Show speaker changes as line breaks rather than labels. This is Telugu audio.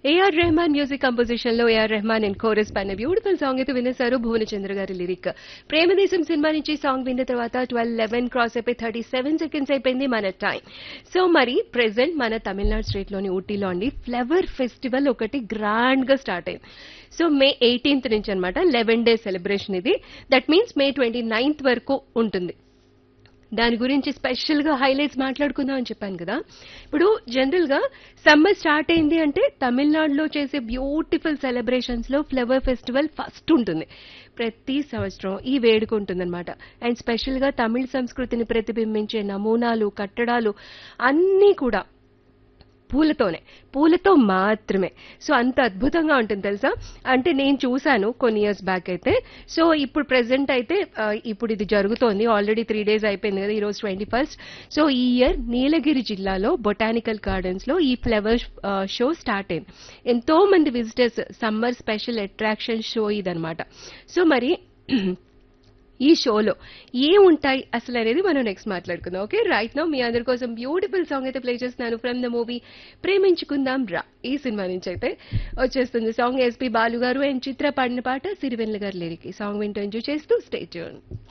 ఏఆర్ రెహమాన్ మ్యూజిక్ కంపోజిషన్ లో ఏఆర్ రెహమాన్ అండ్ కోరస్ పైన బ్యూటిఫుల్ సాంగ్ అయితే వినేశారు భువనచంద్ర గారి లిరిక్ ప్రేమదేశం సినిమా నుంచి సాంగ్ విన్న తర్వాత ట్వెల్వ్ లెవెన్ క్రాస్ అయిపోయి థర్టీ సెవెన్ సెకండ్స్ అయిపోయింది మన టైం సో మరి ప్రెసెంట్ మన తమిళనాడు స్టేట్ లోని ఊటీలో అండి ఫ్లవర్ ఫెస్టివల్ ఒకటి గ్రాండ్ గా స్టార్ట్ అయింది సో మే ఎయిటీన్త్ నుంచి అనమాట లెవెన్ డే సెలబ్రేషన్ ఇది that means May twenty ninth వరకు ఉంటుంది దాని గురించి స్పెషల్ గా హైలైట్స్ మాట్లాడుకుందాం అని చెప్పాను కదా ఇప్పుడు జనరల్ గా సమ్మర్ స్టార్ట్ అయింది అంటే తమిళనాడులో చేసే బ్యూటిఫుల్ సెలబ్రేషన్స్ లో ఫ్లవర్ ఫెస్టివల్ ఫస్ట్ ఉంటుంది ప్రతి సంవత్సరం ఈ వేడుక ఉంటుందన్నమాట అండ్ స్పెషల్ గా తమిళ సంస్కృతిని ప్రతిబింబించే నమూనాలు కట్టడాలు అన్నీ కూడా పూలతోనే పూలతో మాత్రమే సో అంత అద్భుతంగా ఉంటుంది తెలుసా అంటే నేను చూశాను కొన్ని ఇయర్స్ బ్యాక్ అయితే సో ఇప్పుడు ప్రెసెంట్ అయితే ఆ, ఇప్పుడు ఇది జరుగుతోంది ఆల్రెడీ త్రీ డేస్ అయిపోయింది కదా ఈరోజు ట్వంటీ ఫస్ట్ సో ఈ ఇయర్ నీలగిరి జిల్లాలో బొటానికల్ గార్డెన్స్ లో ఈ ఫ్లవర్ షో స్టార్ట్ అయింది ఎంతో మంది visitors summer special attraction show ఇదనమాట సో మరి ఈ షోలో ఏముంటాయి అసలు అనేది మనం నెక్స్ట్ మాట్లాడుకుందాం ఓకే రైట్ నో మీ అందరి కోసం బ్యూటిఫుల్ సాంగ్ అయితే ప్లే చేస్తున్నాను from the movie Preminchukundam Raa ఈ సినిమా నుంచి అయితే వచ్చేస్తుంది సాంగ్ ఎస్పి బాలు గారు అండ్ చిత్ర పాడిన పాట సిరివెన్ల గారు లిరిక్ ఈ సాంగ్ వింటూ ఎంజాయ్ చేస్తూ స్టే ట్యూన్